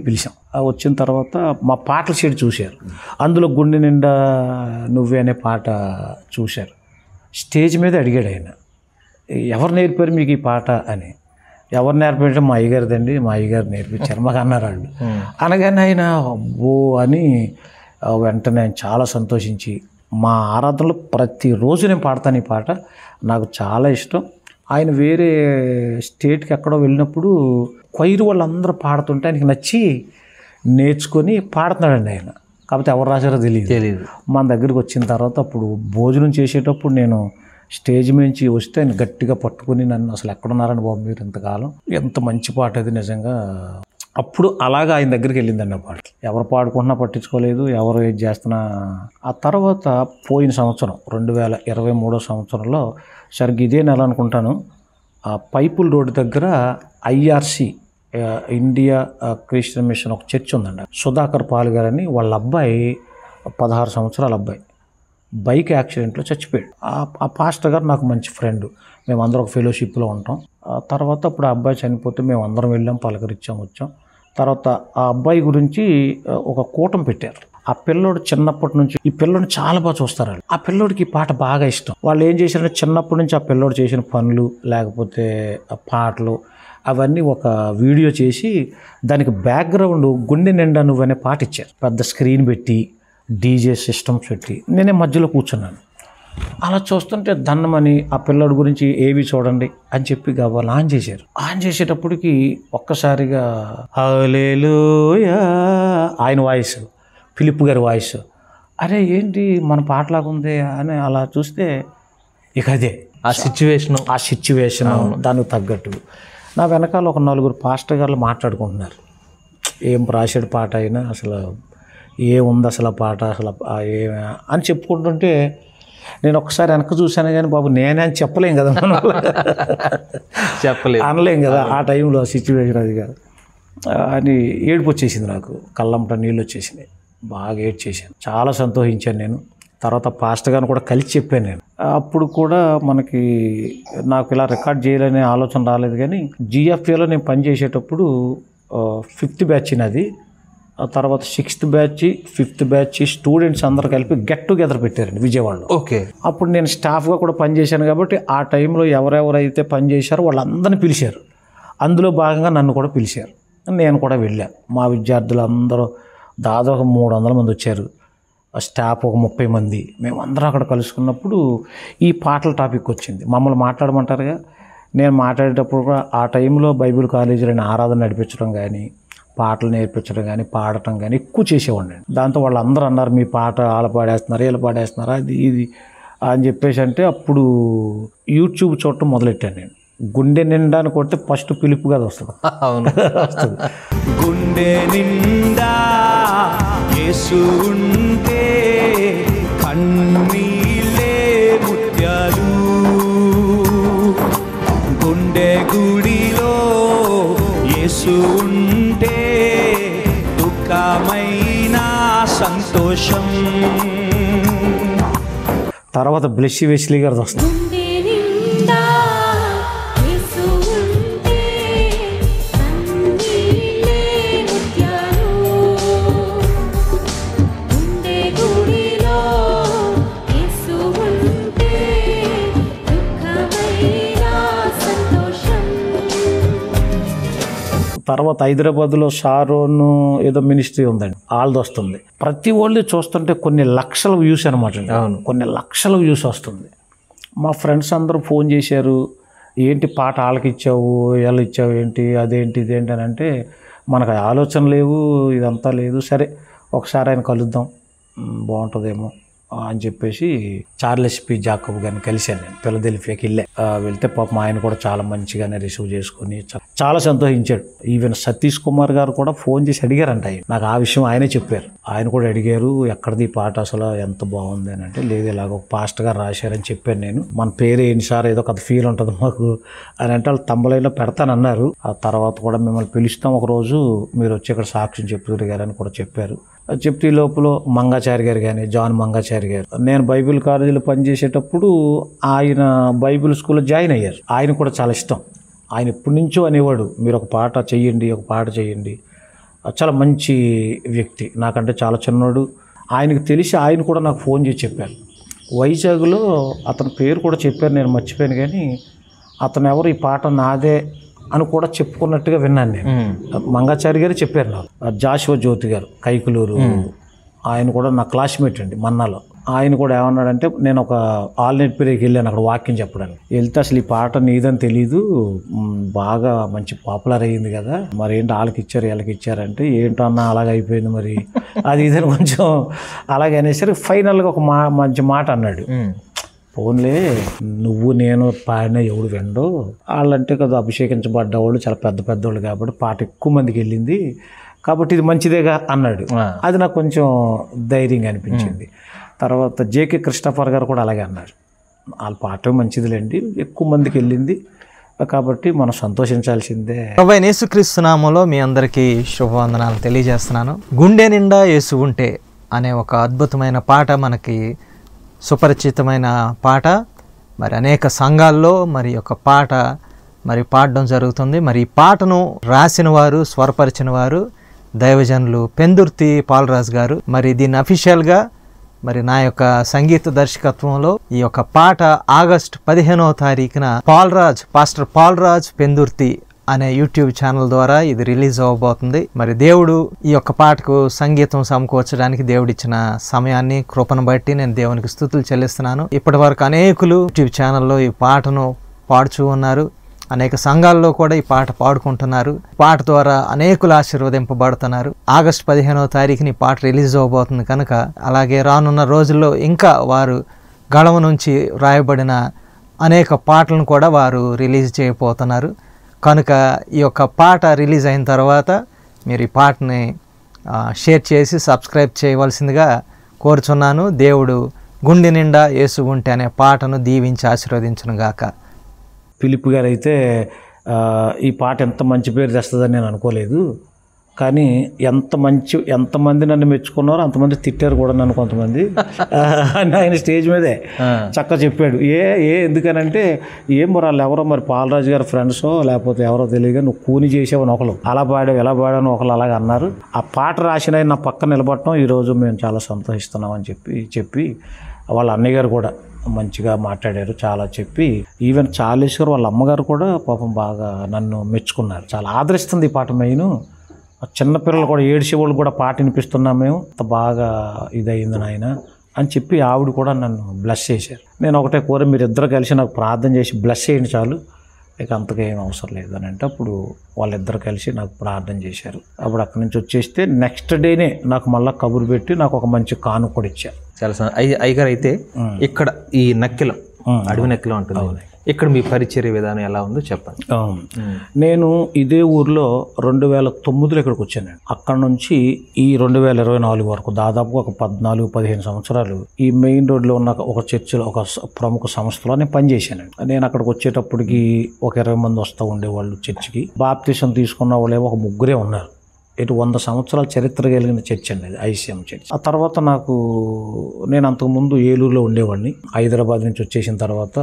ఆ వచ్చిన తర్వాత మా పాటల షీట్ చూశారు అందులో గుండె నిండా నువ్వే అనే పాట చూశారు స్టేజ్ మీద అడిగాడు ఆయన ఎవరు నేర్పారు మీకు ఈ పాట అని ఎవరు నేర్పించడం మా అయ్యగారిదండి మా అయ్యగారు నేర్పించారు మాకు అన్నారు వాళ్ళు అనగానే ఆయన అబ్బో అని ఆ, వెంటనే ఆయన చాలా సంతోషించి మా ఆరాధనలో ప్రతిరోజు నేను పాడతాను ఈ పాట నాకు చాలా ఇష్టం ఆయన వేరే స్టేట్కి ఎక్కడో వెళ్ళినప్పుడు కొయిరు వాళ్ళందరూ పాడుతుంటే ఆయనకి నచ్చి నేర్చుకొని పాడుతున్నాడండి ఆయన కాకపోతే ఎవరు రాశారో తెలియదు తెలియదు మన దగ్గరికి వచ్చిన తర్వాత అప్పుడు భోజనం చేసేటప్పుడు నేను స్టేజ్ మించి వస్తే ఆయన గట్టిగా పట్టుకుని నన్ను అసలు ఎక్కడున్నారని బాబు మీరు ఇంతకాలం ఎంత మంచి పాట అది నిజంగా అప్పుడు అలాగా ఆయన దగ్గరికి వెళ్ళిందండి ఆ పాట ఎవరు పాడుకుంటున్నా పట్టించుకోలేదు ఎవరు ఏది చేస్తున్నా ఆ తర్వాత పోయిన సంవత్సరం రెండు వేల ఇరవై మూడో సంవత్సరంలో సరిగ్గా ఇదే నెల అనుకుంటాను ఆ పైపుల్ రోడ్డు దగ్గర ఐఆర్సి ఇండియా ఆ, క్రిస్టియన్ మిషన్ ఒక చర్చ్ ఉందండి సుధాకర్ పాల్ గారు అని వాళ్ళ అబ్బాయి పదహారు సంవత్సరాల అబ్బాయి బైక్ యాక్సిడెంట్లో చచ్చిపోయాడు ఆ ఆ పాస్టర్ గారు నాకు మంచి ఫ్రెండ్ మేమందరం ఒక ఫెలోషిప్లో ఉంటాం ఆ తర్వాత అప్పుడు ఆ అబ్బాయి చనిపోతే మేము అందరం వెళ్ళాం పలకరించాం వచ్చాం తర్వాత ఆ అబ్బాయి గురించి ఆ, ఒక కూటం పెట్టారు ఆ పిల్లోడు చిన్నప్పటి నుంచి ఈ పిల్లోడిని చాలా బాగా చూస్తారు వాళ్ళు. ఆ పిల్లోడికి ఈ పాట బాగా ఇష్టం వాళ్ళు ఏం చేశారంటే చిన్నప్పటి నుంచి ఆ పిల్లోడు చేసిన పనులు లేకపోతే ఆ పాటలు అవన్నీ ఒక వీడియో చేసి దానికి బ్యాక్గ్రౌండ్ గుండె నిండా నువ్వు అనే పాట ఇచ్చారు పెద్ద స్క్రీన్ పెట్టి డీజే సిస్టమ్స్ పెట్టి నేనే మధ్యలో కూర్చున్నాను అలా చూస్తుంటే దన్నమని ఆ పిల్లడి గురించి ఏవి చూడండి అని చెప్పి కావాలి ఆన్ చేశారు ఆన్ చేసేటప్పటికి ఒక్కసారిగా హల్లెలూయా ఆయన వాయిస్ ఫిలిప్ గారి వాయిస్ అరే ఏంటి మన పాటలాగా ఉంది అని అలా చూస్తే ఇక అదే ఆ సిచ్యువేషన్ ఆ సిచ్యువేషన్ దానికి తగ్గట్టు నా వెనకాల ఒక నలుగురు పాస్టర్ గారు మాట్లాడుకుంటున్నారు ఏం రాశాడు పాట అయినా అసలు ఏముంది అసలు ఆ పాట అసలు ఆ ఏ అని చెప్పుకుంటుంటే నేను ఒకసారి వెనక చూశాను కానీ బాబు నేనే అని చెప్పలేం కదా మనం చెప్పలేదు అనలేం కదా ఆ టైంలో ఆ సిచ్యువేషన్ అది కాదు ఆ, అని ఏడుపు వచ్చేసింది నాకు కళ్ళంట నీళ్ళు వచ్చేసినాయి బాగా ఏడ్చేసాను చాలా సంతోషించాను నేను తర్వాత పాస్టర్ గారిని కూడా కలిసి చెప్పాను నేను అప్పుడు కూడా మనకి నాకు ఇలా రికార్డ్ చేయాలనే ఆలోచన రాలేదు కానీ జిఎఫ్ఏలో నేను పనిచేసేటప్పుడు ఫిఫ్త్ బ్యాచ్ నాది ఆ తర్వాత sixth batch fifth batch students అందరు కలిపి గెట్ టుగెదర్ పెట్టారండి విజయవాడలో ఓకే అప్పుడు నేను స్టాఫ్గా కూడా పనిచేశాను కాబట్టి ఆ టైంలో ఎవరెవరైతే పనిచేశారో వాళ్ళందరినీ పిలిచారు అందులో భాగంగా నన్ను కూడా పిలిచారు నేను కూడా వెళ్ళాను మా విద్యార్థులు అందరూ దాదాపు మూడు వందల మంది వచ్చారు ఆ స్టాఫ్ ఒక ముప్పై మంది మేమందరం అక్కడ కలుసుకున్నప్పుడు ఈ పాటల టాపిక్ వచ్చింది మమ్మల్ని మాట్లాడమంటారుగా నేను మాట్లాడేటప్పుడు కూడా ఆ టైంలో బైబిల్ కాలేజీలో ఆరాధన నడిపించడం కానీ పాటలు నేర్పించడం కానీ పాడటం కానీ ఎక్కువ చేసేవాడిని నేను. దాంతో వాళ్ళందరూ అన్నారు మీ పాట వాళ్ళ పాడేస్తున్నారు వీళ్ళు పాడేస్తున్నారు అది ఇది అని చెప్పేసి అంటే అప్పుడు యూట్యూబ్ చూడటం మొదలెట్టాను నేను గుండె నిండా అని కొడితే ఫస్ట్ పిలుపు కదా వస్తుంది అవును వస్తుంది గుండె నిండా యేసు ఉంటే కన్నీలే ముత్యాలు గుండె గుడిలో యేసు ఉంటే దుఃఖమైన సంతోషం తర్వాత బ్లెస్సి వెస్లీ గారిది వస్తుంది గుండె నిండా యేసు ఉంటే కన్నీళ్ళే ముత్యాలు గుండె గుడిలో యేసు ఉంటే దుఃఖమైన సంతోషం తర్వాత హైదరాబాద్లో షారోన్ ఏదో మినిస్ట్రీ ఉందండి వాళ్ళది వస్తుంది ప్రతి వాళ్ళు చూస్తుంటే కొన్ని లక్షల వ్యూస్ అనమాట అవును. కొన్ని లక్షల వ్యూస్ వస్తుంది మా ఫ్రెండ్స్ అందరూ ఫోన్ చేశారు ఏంటి పాట వాళ్ళకి ఇచ్చావు ఎలా ఇచ్చావు ఏంటి అదేంటి ఇదేంటి అని అంటే మనకు ఆలోచన లేవు ఇదంతా లేదు సరే ఒకసారి ఆయన కలుద్దాం మ్, బాగుంటుందేమో ఆ, అని చెప్పేసి చార్లెస్ పి జాకబ్ గారిని కలిశాను నేను పిల్లదెల్ఫియాకి వెళ్ళా ఆ, వెళ్తే పాపం ఆయన కూడా చాలా మంచిగానే రిసీవ్ చేసుకుని చ- చాలా సంతోషించాడు ఈవెన్ సతీష్ కుమార్ గారు కూడా ఫోన్ చేసి అడిగారంట ఆయన నాకు ఆ విషయం ఆయనే చెప్పారు ఆయన కూడా అడిగారు ఎక్కడిది ఈ పాట అసలు ఎంత బాగుంది అని అంటే లేదు ఇలాగ ఒక పాస్ట్ గారు రాశారని చెప్పాను నేను మన పేరు ఏంటి సార్ ఏదో ఒక ఫీల్ ఉంటుంది మాకు అని అంటే వాళ్ళు తంబలైలో పెడతానన్నారు ఆ తర్వాత కూడా మిమ్మల్ని పిలుస్తాం ఒక రోజు మీరు వచ్చి ఇక్కడ సాక్ష్యం చెప్తున్నారు గారని కూడా చెప్పారు అది చెప్తే ఈ లోపల మంగాచారి గారు కానీ జాన్ మంగాచారి గారు నేను బైబిల్ కాలేజీలో పనిచేసేటప్పుడు ఆయన బైబిల్ స్కూల్లో జాయిన్ అయ్యారు ఆయన కూడా చాలా ఇష్టం ఆయన ఎప్పటి నుంచో అనేవాడు మీరు ఒక పాట చెయ్యండి ఒక పాట చెయ్యండి చాలా మంచి వ్యక్తి నాకంటే చాలా చిన్నోడు ఆయనకు తెలిసి ఆయన కూడా నాకు ఫోన్ చేసి చెప్పారు వైజాగ్లో అతని పేరు కూడా చెప్పారు నేను మర్చిపోయాను కానీ అతను ఎవరు ఈ పాట నాదే అని కూడా చెప్పుకున్నట్టుగా విన్నాను నేను మంగాచారి గారు చెప్పారు నాకు ఆ జాషువా జ్యోతి గారు కైకులూరు ఆయన కూడా నా క్లాస్మేట్ అండి మన్నాలో ఆయన కూడా ఏమన్నాడంటే నేను ఒక ఆల్నెట్ పీరియడ్కి వెళ్ళాను అక్కడ వాక్యం చెప్పడానికి వెళ్తే అసలు ఈ పాట నీదని తెలీదు మ్, బాగా మంచి పాపులర్ అయ్యింది కదా మరి ఏంటి వాళ్ళకి ఇచ్చారు వీళ్ళకి ఇచ్చారంటే ఏంటన్నా అలాగ అయిపోయింది మరి అది ఇదని కొంచెం అలాగే అనేసరికి ఫైనల్గా ఒక మా మంచి మాట అన్నాడు పోన్లే నువ్వు నేను పాడిన ఎవడు వెండో వాళ్ళంటే కదా అభిషేకించబడ్డ వాళ్ళు చాలా పెద్ద పెద్దోళ్ళు కాబట్టి పాట ఎక్కువ మందికి వెళ్ళింది కాబట్టి ఇది మంచిదేగా అన్నాడు అది నాకు కొంచెం ధైర్యంగా అనిపించింది తర్వాత జేకే కృష్ణఫర్ గారు కూడా అలాగే అన్నారు వాళ్ళ పాట మంచిదిలేండి ఎక్కువ మందికి వెళ్ళింది కాబట్టి మనం సంతోషించాల్సిందే ప్రభు యేసుక్రీస్తు నామంలో మీ అందరికీ శుభవందనాలు తెలియజేస్తున్నాను గుండె నిండా యేసు ఉంటే అనే ఒక అద్భుతమైన పాట మనకి సుపరిచితమైన పాట మరి అనేక సంఘాల్లో మరి ఒక పాట మరి పాడడం జరుగుతుంది మరి ఈ పాటను రాసిన వారు స్వరపరిచిన వారు దైవజనులు పెందుర్తి పాలరాజు గారు మరి దీన్ని అఫీషియల్గా మరి నా యొక్క సంగీత దర్శకత్వంలో ఈ యొక్క పాట ఆగస్ట్ పదిహేనవ తారీఖున పాల్రాజ్ పాస్టర్ పాల్రాజ్ పెందుర్తి అనే యూట్యూబ్ ఛానల్ ద్వారా ఇది రిలీజ్ అవ్వబోతుంది మరి దేవుడు ఈ యొక్క పాటకు సంగీతం సమకూర్చడానికి దేవుడు ఇచ్చిన సమయాన్ని కృపను బట్టి నేను దేవునికి స్థుతులు చెల్లిస్తున్నాను ఇప్పటి వరకు అనేకులు యూట్యూబ్ ఛానల్లో ఈ పాటను పాడుచూ ఉన్నారు అనేక సంఘాల్లో కూడా ఈ పాట పాడుకుంటున్నారు పాట ద్వారా అనేకులు ఆశీర్వదింపబడుతున్నారు ఆగస్ట్ పదిహేనవ తారీఖుని ఈ పాట రిలీజ్ అవబోతుంది కనుక అలాగే రానున్న రోజుల్లో ఇంకా వారు గళవ నుంచి రాయబడిన అనేక పాటలను కూడా వారు రిలీజ్ చేయబోతున్నారు కనుక ఈ యొక్క పాట రిలీజ్ అయిన తర్వాత మీరు ఈ పాటని ఆ, షేర్ చేసి సబ్స్క్రైబ్ చేయవలసిందిగా కోరుచున్నాను దేవుడు గుండె నిండా యేసు ఉంటే అనే పాటను దీవించి ఆశీర్వదించును గాక ఫిలిప్ గారు అయితే ఆ, ఈ పాట ఎంత మంచి పేరు తెస్తుందని నేను అనుకోలేదు కానీ ఎంత మంచి ఎంతమంది నన్ను మెచ్చుకున్నారో అంతమంది తిట్టారు కూడా నన్ను కొంతమంది ఆ, అని ఆయన స్టేజ్ మీదే చక్కగా చెప్పాడు ఏ ఏ ఎందుకనంటే ఏం మరి వాళ్ళు ఎవరో మరి పాలరాజు గారి ఫ్రెండ్సో లేకపోతే ఎవరో తెలియదు నువ్వు కూని చేసావని ఒకరు అలా పాడావు ఎలా పాడావు ఒకరు అలాగ అన్నారు ఆ పాట రాసిన ఆయన నా పక్కన నిలబడటం ఈరోజు మేము చాలా సంతోషిస్తున్నాం అని చెప్పి చెప్పి వాళ్ళ అన్నయ్య గారు కూడా మంచిగా మాట్లాడారు చాలా చెప్పి ఈవెన్ చాలేశ్వర్ వాళ్ళ అమ్మగారు కూడా పాపం బాగా నన్ను మెచ్చుకున్నారు చాలా ఆదరిస్తుంది ఈ పాట మెయిన్ చిన్నపిల్లలు కూడా ఏడిసే వాళ్ళు కూడా పాట వినిపిస్తున్నాం మేము అంత బాగా ఇదయింది నాయన అని చెప్పి ఆవిడ కూడా నన్ను బ్లెస్ చేశారు నేను ఒకటే కోరి మీరు ఇద్దరు కలిసి నాకు ప్రార్థన చేసి బ్లెస్ చేయండి చాలు ఇక అంతగా ఏం అవసరం లేదు అని అంటే అప్పుడు వాళ్ళిద్దరు కలిసి నాకు ప్రార్థన చేశారు అప్పుడు అక్కడి నుంచి వచ్చేస్తే నెక్స్ట్ డేనే నాకు మళ్ళీ కబురు పెట్టి నాకు ఒక మంచి కాను కూడా ఇచ్చారు చాలా సం- అయ్య అయ్యగారు అయితే ఇక్కడ ఈ నక్కిలం అడవి నక్కిలం ఉంటుంది ఇక్కడ మీ పరిచర్య విధానం ఎలా ఉందో చెప్పండి అవును. నేను ఇదే ఊర్లో రెండు వేల తొమ్మిదిలో ఇక్కడికి వచ్చానండి అక్కడ నుంచి ఈ రెండు వేల ఇరవై నాలుగు వరకు దాదాపు ఒక పద్నాలుగు పదిహేను సంవత్సరాలు ఈ మెయిన్ రోడ్లో ఉన్న ఒక చర్చిలో ఒక స- ప్రముఖ సంస్థలో నేను పనిచేశానండి నేను అక్కడికి వచ్చేటప్పటికి ఒక ఇరవై మంది వస్తూ ఉండేవాళ్ళు చర్చికి బాప్తీసం తీసుకున్న వాళ్ళేమో ఒక ముగ్గురే ఉన్నారు ఇటు వంద సంవత్సరాల చరిత్ర కలిగిన చర్చ్ అండి అది ఐసీఎం చర్చ్ ఆ తర్వాత నాకు నేను అంతకుముందు ఏలూరులో ఉండేవాడిని హైదరాబాద్ నుంచి వచ్చేసిన తర్వాత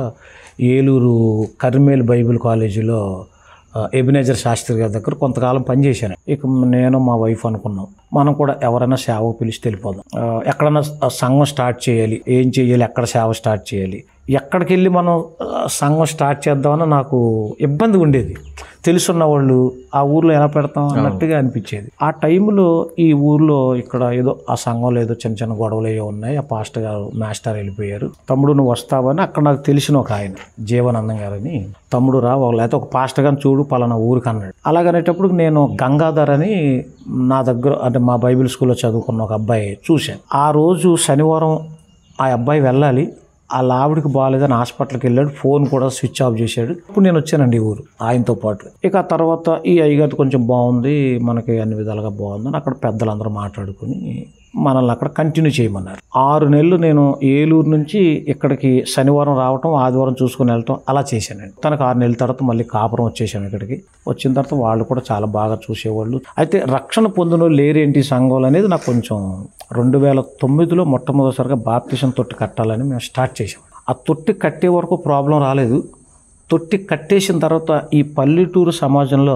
ఏలూరు కర్మేల్ బైబిల్ కాలేజీలో ఆ, ఎబినేజర్ శాస్త్రి గారి దగ్గర కొంతకాలం పనిచేశాను ఇక నేను మా వైఫ్ అనుకున్నాం మనం కూడా ఎవరైనా సేవ పిలిచి వెళ్ళిపోదాం ఆ, ఎక్కడైనా స- సంఘం స్టార్ట్ చేయాలి ఏం చేయాలి ఎక్కడ సేవ స్టార్ట్ చేయాలి ఎక్కడికి వెళ్ళి మనం ఆ, సంఘం స్టార్ట్ చేద్దామని నాకు ఇబ్బంది ఉండేది తెలుసున్న వాళ్ళు ఆ ఊర్లో ఎలా పెడతాం అన్నట్టుగా అనిపించేది ఆ టైంలో ఈ ఊర్లో ఇక్కడ ఏదో ఆ సంఘంలో ఏదో చిన్న చిన్న గొడవలు ఏవో ఉన్నాయి ఆ పాస్టర్ గారు మాస్టర్ వెళ్ళిపోయారు తమ్ముడు నువ్వు వస్తావని అక్కడ నాకు తెలిసిన ఒక ఆయన జీవనందం గారని తమ్ముడు రా ఒక- లేకపోతే ఒక పాస్టర్ గారిని చూడు పలానా ఊరికి అన్నాడు అలాగనేటప్పుడు నేను గంగాధర్ అని నా దగ్గర అంటే మా బైబిల్ స్కూల్లో చదువుకున్న ఒక అబ్బాయి చూశాను ఆ రోజు శనివారం ఆ అబ్బాయి వెళ్ళాలి వాళ్ళ ఆవిడకి బాగాలేదని హాస్పిటల్కి వెళ్ళాడు ఫోన్ కూడా స్విచ్ ఆఫ్ చేశాడు ఇప్పుడు నేను వచ్చానండి ఈ ఊరు ఆయనతో పాటు ఇక ఆ తర్వాత ఈ అయ్యగారి కొంచెం బాగుంది మనకి అన్ని విధాలుగా బాగుందని అక్కడ పెద్దలందరూ మాట్లాడుకుని మనల్ని అక్కడ కంటిన్యూ చేయమన్నారు ఆరు నెలలు నేను ఏలూరు నుంచి ఇక్కడికి శనివారం రావటం ఆదివారం చూసుకుని వెళ్ళటం అలా చేశానండి తనకు ఆరు నెలల తర్వాత మళ్ళీ కాపురం వచ్చేసాను ఇక్కడికి వచ్చిన తర్వాత వాళ్ళు కూడా చాలా బాగా చూసేవాళ్ళు అయితే రక్షణ పొందిన వాళ్ళు లేరేంటి సంఘాలు అనేది నాకు కొంచెం రెండు వేల తొమ్మిదిలో మొట్టమొదటిసారిగా బాప్తిషన్ తొట్టి కట్టాలని మేము స్టార్ట్ చేసాం ఆ తొట్టి కట్టే వరకు ప్రాబ్లం రాలేదు తొట్టి కట్టేసిన తర్వాత ఈ పల్లెటూరు సమాజంలో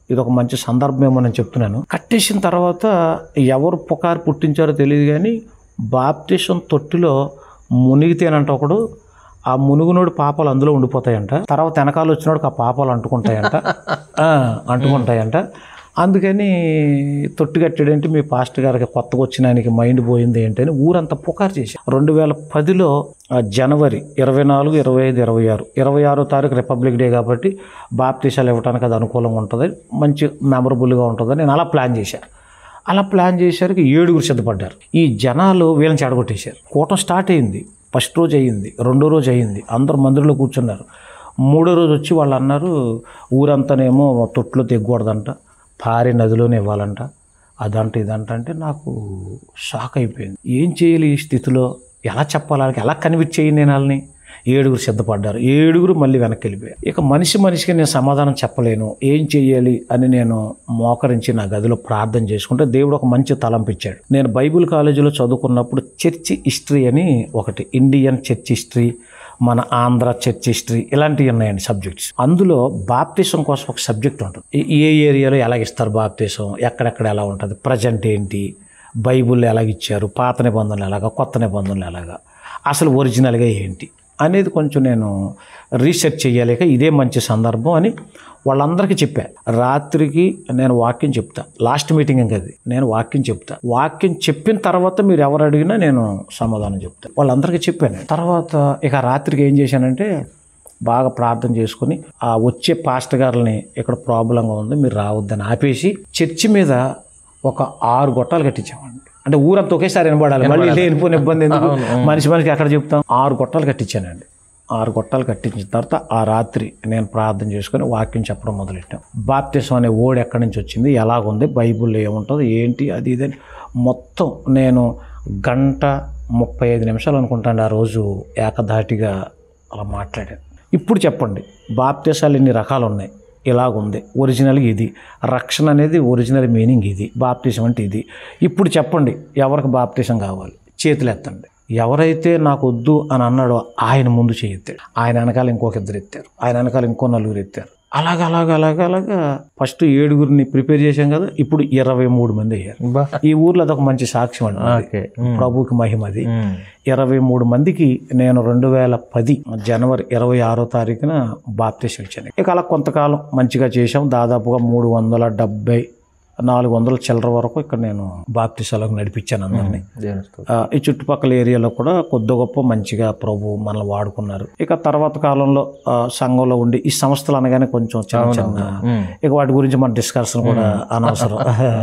ఇది ఒక మంచి సందర్భం ఏమో నేను చెప్తున్నాను కట్టేసిన తర్వాత ఎవరు పుకారు పుట్టించారో తెలియదు కానీ బాప్తీసం తొట్టిలో మునిగితేనంట ఒకడు ఆ మునుగునోడు పాపాలు అందులో ఉండిపోతాయంట తర్వాత వెనకాల వచ్చినోడికి ఆ పాపాలు అంటుకుంటాయంట ఆ, అంటుకుంటాయంట అందుకని తొట్టి కట్టాడంటే మీ పాస్టర్ గారికి కొత్తగా వచ్చిన ఆయనకి మైండ్ పోయింది ఏంటని ఊరంతా పుకారు చేసి రెండు వేల పదిలో ఆ, జనవరి ఇరవై నాలుగు ఇరవై ఐదు ఇరవై ఆరు ఇరవై ఆరో తారీఖు రిపబ్లిక్ డే కాబట్టి బాప్తీసాలు ఇవ్వడానికి అది అనుకూలంగా ఉంటుంది మంచి మెమరబుల్గా ఉంటుందని నేను అలా ప్లాన్ చేశాను అలా ప్లాన్ చేసేసరికి ఏడుగురు సిద్ధపడ్డారు ఈ జనాలు వీళ్ళని చెడగొట్టేశారు కూటం స్టార్ట్ అయింది ఫస్ట్ రోజు అయ్యింది రెండో రోజు అయ్యింది అందరు మందిరంలో కూర్చున్నారు మూడో రోజు వచ్చి వాళ్ళు అన్నారు ఊరంతానేమో తొట్లో తెగ్గకూడదంట పారే నదిలోనే ఇవ్వాలంట అదంట ఇదంట అంటే నాకు షాక్ అయిపోయింది ఏం చేయాలి ఈ స్థితిలో ఎలా చెప్పాలి వాళ్ళకి ఎలా కన్విట్ చేయి నేను వాళ్ళని ఏడుగురు సిద్ధపడ్డారు ఏడుగురు మళ్ళీ వెనక్కి వెళ్ళిపోయారు ఇక మనిషి మనిషికి నేను సమాధానం చెప్పలేను ఏం చెయ్యాలి అని నేను మోకరించి నా గదిలో ప్రార్థన చేసుకుంటే దేవుడు ఒక మంచి తలంపు ఇచ్చాడు నేను బైబిల్ కాలేజీలో చదువుకున్నప్పుడు చర్చి హిస్టరీ అని ఒకటి ఇండియన్ చర్చ్ హిస్టరీ మన ఆంధ్ర చర్చ్ హిస్టరీ ఇలాంటివి ఉన్నాయండి సబ్జెక్ట్స్ అందులో బాప్తిసం కోసం ఒక సబ్జెక్ట్ ఉంటుంది ఏ- ఏ ఏరియాలో ఎలాగ ఇస్తారు బాప్తిసం ఎక్కడెక్కడ ఎలా ఉంటుంది ప్రజెంట్ ఏంటి బైబిల్లో ఎలాగ ఇచ్చారు పాత నిబంధనలు ఎలాగా కొత్త నిబంధనలు ఎలాగా అసలు ఒరిజినల్గా ఏంటి అనేది కొంచెం నేను రీసెర్చ్ చేయాలేక ఇదే మంచి సందర్భం అని వాళ్ళందరికీ చెప్పా రాత్రికి నేను వాక్యం చెప్తా లాస్ట్ మీటింగ్ ఇంకా అది నేను వాక్యం చెప్తా వాక్యం చెప్పిన తర్వాత మీరు ఎవరు అడిగినా నేను సమాధానం చెప్తా వాళ్ళందరికీ చెప్పాను తర్వాత ఇక రాత్రికి ఏం చేశానంటే బాగా ప్రార్థన చేసుకుని ఆ వచ్చే పాస్టర్ గారిని ఇక్కడ ప్రాబ్లంగా ఉంది మీరు రావద్దని ఆపేసి చర్చి మీద ఒక ఆరు గొట్టాలు కట్టించామండి అంటే ఊరంతా ఒకేసారి వినబడాలి మళ్ళీ లేనిపోయిన ఇబ్బంది ఎందుకు మనిషి మనిషికి ఎక్కడ చెప్తాం ఆరు గొట్టాలు కట్టించానండి ఆరు గొట్టాలు కట్టించిన తర్వాత ఆ రాత్రి నేను ప్రార్థన చేసుకొని వాక్యం చెప్పడం మొదలెట్టాం బాప్తిసం అనే ఓడి ఎక్కడి నుంచి వచ్చింది ఎలాగుంది బైబిల్లో ఏముంటుంది ఏంటి అది ఇది అని మొత్తం నేను గంట ముప్పై ఐదు నిమిషాలు అనుకుంటాను ఆ రోజు ఏకధాటిగా అలా మాట్లాడాను ఇప్పుడు చెప్పండి బాప్తిసాలు ఎన్ని రకాలు ఉన్నాయి ఇలాగుంది ఒరిజినల్ ఇది రక్షణ అనేది ఒరిజినల్ మీనింగ్ ఇది బాప్తిజం అంటే ఇది ఇప్పుడు చెప్పండి ఎవరికి బాప్తిజం కావాలి చేతులు ఎత్తండి ఎవరైతే నాకు వద్దు అని అన్నాడో ఆయన ముందు చేయెత్తాడు ఆయన వెనకాల ఇంకొక ఇద్దరు ఎత్తారు ఆయన వెనకాల ఇంకో నలుగురు ఎత్తారు అలాగ అలాగ అలాగ అలాగా ఫస్ట్ ఏడుగురిని ప్రిపేర్ చేశాం కదా ఇప్పుడు ఇరవై మూడు మంది అయ్యారు బా ఈ ఊర్లో అదొక మంచి సాక్ష్యం అండి మాది. ఓకే ప్రభుకి మహిమది ఇరవై మూడు మందికి నేను రెండు వేల పది జనవరి ఇరవై ఆరో తారీఖున బాప్తీసం ఇచ్చాను ఇక అలా కొంతకాలం మంచిగా చేశాం దాదాపుగా మూడు వందల డెబ్బై నాలుగు వందల చిల్లర వరకు ఇక్కడ నేను బాప్తీసాలకు నడిపించాను అందరినీ దేవుని స్తోత్రం. ఆ, ఈ చుట్టుపక్కల ఏరియాలో కూడా కొద్ది గొప్ప మంచిగా ప్రభు మనల్ని వాడుకున్నారు ఇక తర్వాత కాలంలో ఆ, సంఘంలో ఉండి ఈ సంస్థలు అనగానే కొంచెం చిన్న చిన్న ఇక వాటి గురించి మన డిస్కషన్ కూడా అనవసరం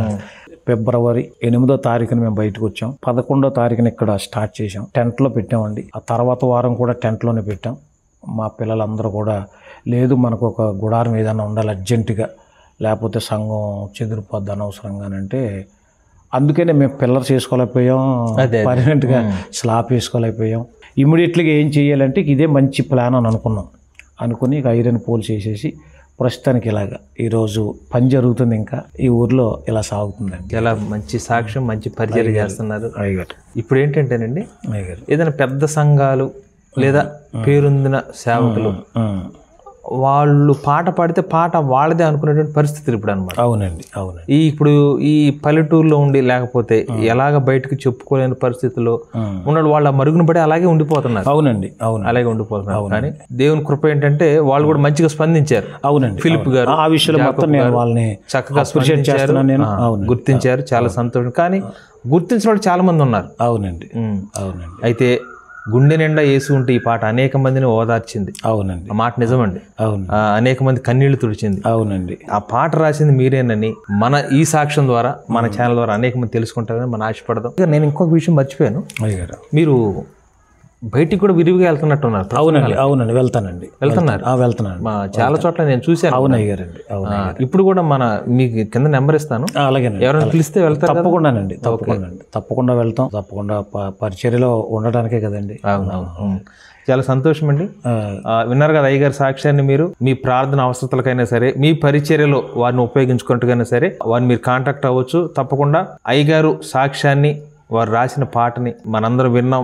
ఫిబ్రవరి ఎనిమిదో తారీఖున మేము బయటకు వచ్చాం పదకొండో తారీఖున ఇక్కడ స్టార్ట్ చేసాం టెంట్లో పెట్టామండి ఆ తర్వాత వారం కూడా టెంట్లోనే పెట్టాం మా పిల్లలందరూ కూడా లేదు మనకు ఒక గుడారం ఏదైనా ఉండాలి అర్జెంటుగా లేకపోతే సంఘం చెదిరిపోద్ది అనవసరంగానంటే అందుకనే మేము పిల్లలు చేసుకోలేకపోయాం పర్మనెంట్గా స్లాబ్ వేసుకోలేకపోయాం ఇమీడియట్లీగా ఏం చేయాలంటే ఇదే మంచి ప్లాన్ అని అనుకున్నాం అనుకుని ఇక ఐరన్ పోల్స్ వేసేసి ప్రస్తుతానికి ఇలాగా ఈరోజు పని జరుగుతుంది ఇంకా ఈ ఊర్లో ఇలా సాగుతుందండి చాలా మంచి సాక్ష్యం మంచి పరిచయం చేస్తున్నారు అయ్యగారు ఇప్పుడు ఏంటంటేనండి అయ్యగారు ఏదైనా పెద్ద సంఘాలు లేదా పేరొందిన సేవకులు ఉమ్. వాళ్ళు పాట పాడితే పాట వాళ్ళదే అనుకునేటువంటి పరిస్థితులు ఇప్పుడు అనమాట అవునండి అవునండి ఈ ఇప్పుడు ఈ పల్లెటూరులో ఉండి లేకపోతే ఎలాగ బయటకు చెప్పుకోలేని పరిస్థితుల్లో ఉన్నాడు వాళ్ళ మరుగున పడి అలాగే ఉండిపోతున్నారు అవునండి అవును అలాగే ఉండిపోతున్నారు కానీ దేవుని కృప ఏంటంటే వాళ్ళు కూడా మంచిగా స్పందించారు అవునండి ఫిలిప్ అవును. గారు ఆ విషయంలో మొత్తం నేను వాళ్ళని చక్కగా appreciate స్పందించారు చేస్తున్నాను నేను ఆ, అవును గుర్తించారు చాలా సంతోషం కానీ గుర్తించిన వాళ్ళు చాలా మంది ఉన్నారు అవునండి ఉమ్. అవునండి అయితే గుండె నిండా వేసి ఉంటే ఈ పాట అనేక మందిని ఓదార్చింది అవునండి ఆ మాట నిజమండి అవును ఆ, అనేక మంది కన్నీళ్లు తుడిచింది అవునండి ఆ పాట రాసింది మీరేనని మన ఈ సాక్ష్యం ద్వారా మన ఛానల్ ద్వారా అనేక మంది తెలుసుకుంటారని మనం ఆశపడదాం ఇక నేను ఇంకొక విషయం మర్చిపోయాను అయ్యగారు మీరు బయటికి కూడా విరివిగా వెళ్తున్నట్టున్నారు అవునండి అవునండి వెళ్తానండి వెళ్తున్నారు ఆ, వెళ్తున్నాను మా చాలా చోట్ల నేను చూశాను అవును అయ్యారండి అవును ఆ, ఇప్పుడు కూడా మన మీకు కింద నెంబర్ ఇస్తాను ఆ, అలాగేనండి ఎవరైనా పిలిస్తే వెళ్తారు కదా? తప్పకుండానండి తప్పకుండా అండి తప్పకుండా వెళ్తాం తప్పకుండా ప- పరిచర్యలో ఉండడానికే కదండి అవును అవును ఉం. చాలా సంతోషం అండి ఆ, ఆ, విన్నారు కదా అయ్యగారి సాక్ష్యాన్ని మీరు మీ ప్రార్థన అవసరతలకైనా సరే మీ పరిచర్యలో వారిని ఉపయోగించుకున్నట్టుగైనా సరే వారిని మీరు కాంటాక్ట్ అవ్వచ్చు తప్పకుండా అయ్యగారు సాక్ష్యాన్ని వారు రాసిన పాటని మనందరం విన్నాం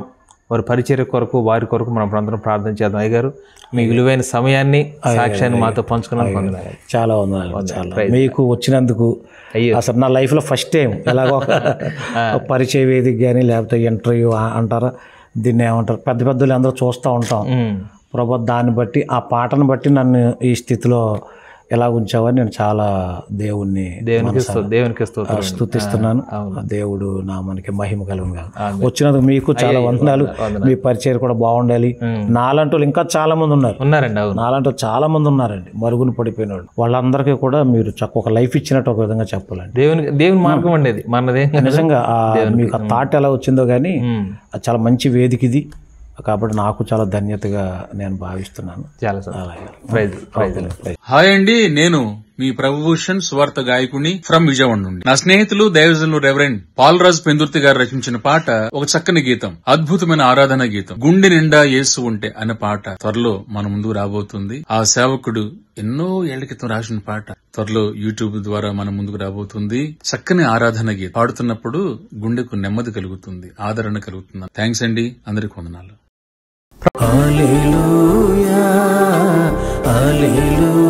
వారి పరిచర్య కొరకు వారి కొరకు మనం అందరం ప్రార్థన చేద్దాం అయ్యగారు మీ విలువైన సమయాన్ని సాక్ష్యాన్ని మాతో పంచుకున్నాను వందనాలు. చాలా వందనాలు చాలా మీకు వచ్చినందుకు అసలు నా లైఫ్లో ఫస్ట్ టైం ఎలాగో ఒక పరిచయ వేదిక కానీ లేకపోతే ఇంటర్వ్యూ అంటారా దీన్ని ఏమంటారు పెద్ద పెద్దలు అందరూ చూస్తూ ఉంటాం ఉమ్. ప్రభు దాన్ని బట్టి ఆ పాటను బట్టి నన్ను ఈ స్థితిలో ఎలా ఉంచావని నేను చాలా దేవుణ్ణి దేవునికి స్తు- దేవునికి స్తోత్రం స్థుతిస్తున్నాను ఆ దేవుడు నా మనకి మహిమ కలుగుగా వచ్చినందుకు మీకు చాలా వందనాలు మీ పరిచయం కూడా బాగుండాలి నాలంటి వాళ్ళు ఇంకా చాలా మంది ఉన్నారు ఉన్నారండి అవును నాలంటి వాళ్ళు చాలా మంది ఉన్నారండి మరుగున పడిపోయిన వాళ్ళు వాళ్ళందరికీ కూడా మీరు చక్క ఒక లైఫ్ ఇచ్చినట్టు ఒక విధంగా చెప్పాలండి దేవుని దేవుని మార్గం అండి అది మనదేం కాదు. నిజంగా ఆ మీకు ఆ థాట్ ఎలా వచ్చిందో కానీ ఉమ్. అది చాలా మంచి వేదిక ఇది కాబట్టి నాకు చాలా ధన్యతగా నేను భావిస్తున్నాను చాలా సార్ ప్రైజ్ ప్రైజ్ హాయ్ అండి నేను మీ ప్రభుభూషణ్ స్వార్థ గాయకుని ఫ్రమ్ విజయవాడ నుండి నా స్నేహితులు దైవజనులు రెవరెండ్ పాల్రాజ్ పెందుర్తి గారు రచించిన పాట ఒక చక్కని గీతం అద్భుతమైన ఆరాధన గీతం గుండె నిండా యేసు ఉంటే అనే పాట త్వరలో మన ముందు రాబోతుంది ఆ సేవకుడు ఎన్నో ఏళ్ల క్రితం రాసిన పాట త్వరలో యూట్యూబ్ ద్వారా మన ముందుకు రాబోతుంది చక్కని ఆరాధన గీతం పాడుతున్నప్పుడు గుండెకు నెమ్మది కలుగుతుంది ఆదరణ కలుగుతుంది థ్యాంక్స్ అండి అందరికి వందనాలు హల్లెలూయా హల్లెలూయా